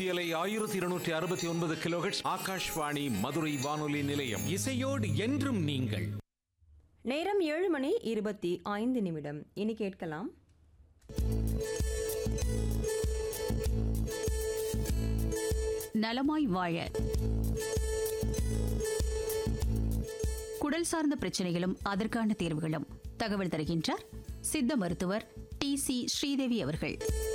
மத்தியலை ஆயிரத்தி இருநூற்றி அறுபத்தி ஒன்பது கிலோஹெட்ஸ் ஆகாஷ்வாணி மதுரை வானொலி நிலையம் இசையோடு என்றும் நீங்கள் நேரம் ஏழு மணி இருபத்தி ஐந்து நிமிடம் இனி கேட்கலாம் நலமாய் வாழ குடல் சார்ந்த பிரச்சனைகளும் அதற்கான தீர்வுகளும் தகவல் தருகின்றார் சித்த மருத்துவர் டி சி ஸ்ரீதேவி அவர்கள்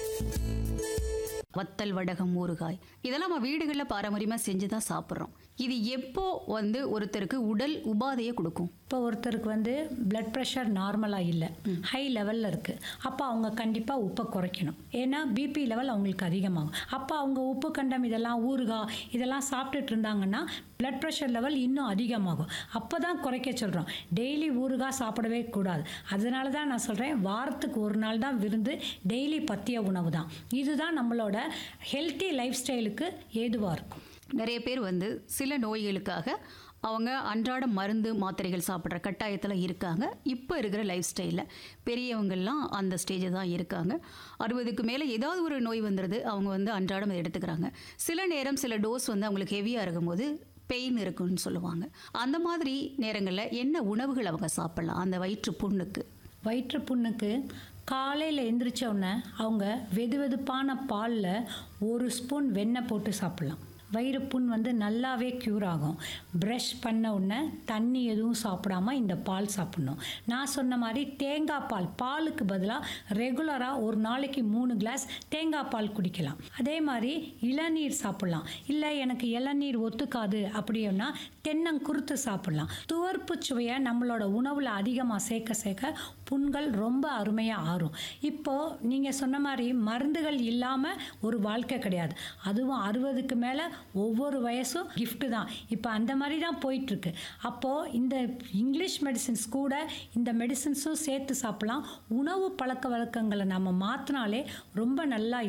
வத்தல் வடகம் ஊறுகாய் இதெல்லாம் நம்ம வீடுகளில் பாரம்பரியமாக செஞ்சு தான் சாப்பிட்றோம் இது எப்போ வந்து ஒருத்தருக்கு உடல் உபாதையை கொடுக்கும் இப்போ ஒருத்தருக்கு வந்து பிளட் ப்ரெஷர் நார்மலாக இல்லை ஹை லெவலில் இருக்குது அப்போ அவங்க கண்டிப்பாக உப்பை குறைக்கணும் ஏன்னா பிபி லெவல் அவங்களுக்கு அதிகமாகும் அப்போ அவங்க உப்பு கண்டம் இதெல்லாம் ஊறுகாய் இதெல்லாம் சாப்பிட்டுட்டு இருந்தாங்கன்னா பிளட் ப்ரெஷர் லெவல் இன்னும் அதிகமாகும் அப்போ தான் குறைக்க சொல்கிறோம் டெய்லி ஊறுகாய் சாப்பிடவே கூடாது அதனால தான் நான் சொல்கிறேன் வாரத்துக்கு ஒரு நாள் தான் விருந்து டெய்லி பத்திய உணவு தான் இதுதான் நம்மளோட ஹெல்த்தி லைஃப் ஸ்டைலுக்கு ஏதுவாக இருக்கும் நிறைய பேர் வந்து சில நோய்களுக்காக அவங்க அன்றாட மருந்து மாத்திரைகள் சாப்பிட்ற கட்டாயத்தில் இருக்காங்க இப்போ இருக்கிற லைஃப் ஸ்டைலில் பெரியவங்கள்லாம் அந்த ஸ்டேஜில் தான் இருக்காங்க அறுபதுக்கு மேலே ஏதாவது ஒரு நோய் வந்துடுது அவங்க வந்து அன்றாடம் அதை எடுத்துக்கிறாங்க சில நேரம் சில டோஸ் வந்து அவங்களுக்கு ஹெவியாக இருக்கும்போது பெயின் இருக்குன்னு சொல்லுவாங்க அந்த மாதிரி நேரங்களில் என்ன உணவுகள் அவங்க சாப்பிட்லாம் அந்த வயிற்று புண்ணுக்கு வயிற்று புண்ணுக்கு காலையில் எந்திரிச்ச உடனே அவங்க வெது வெதுப்பான பாலில் ஒரு ஸ்பூன் வெண்ணெய் போட்டு சாப்பிட்லாம் வயிறு புண் வந்து நல்லாவே க்யூர் ஆகும் ப்ரஷ் பண்ண உடனே தண்ணி எதுவும் சாப்பிடாம இந்த பால் சாப்பிடணும் நான் சொன்ன மாதிரி தேங்காய் பால் பாலுக்கு பதிலாக ரெகுலராக ஒரு நாளைக்கு மூணு கிளாஸ் தேங்காய் பால் குடிக்கலாம் அதே மாதிரி இளநீர் சாப்பிட்லாம் இல்லை எனக்கு இளநீர் ஒத்துக்காது அப்படின்னா தென்னங்குருத்து சாப்பிட்லாம் துவர்ப்பு சுவையை நம்மளோட உணவில் அதிகமாக சேர்க்க சேர்க்க புண்கள் ரொம்ப அருமையாக ஆறும் இப்போது நீங்கள் சொன்ன மாதிரி மருந்துகள் இல்லாமல் ஒரு வாழ்க்கை கிடையாது அதுவும் அறுபதுக்கு மேலே ஒவ்வொரு வயசும் gift தான் இப்போ அந்த மாதிரி தான் போயிட்டுருக்கு அப்போது இந்த இங்கிலீஷ் மெடிசின்ஸ் கூட இந்த மெடிசின்ஸும் சேர்த்து சாப்பிட்லாம் உணவு பழக்க வழக்கங்களை நம்ம மாற்றினாலே ரொம்ப நல்லா